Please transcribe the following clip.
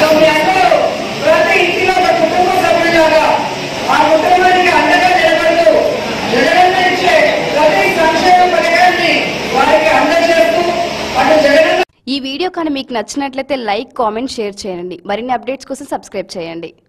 మీ అందరూ ప్రతి ఇంటిలో ఒక కుటుంబ సభ్యులాగా ఆ కుటుంబానికి అండగా నిలబడుతూ జగనన్న ఇచ్చే ప్రతి సంక్షేమ పథకాన్ని వారికి అందజేస్తూ అటు జగనన్న ఈ వీడియో కానీ మీకు నచ్చినట్లయితే లైక్ కామెంట్ షేర్ చేయండి మరిన్ని అప్డేట్స్ కోసం సబ్స్క్రైబ్ చేయండి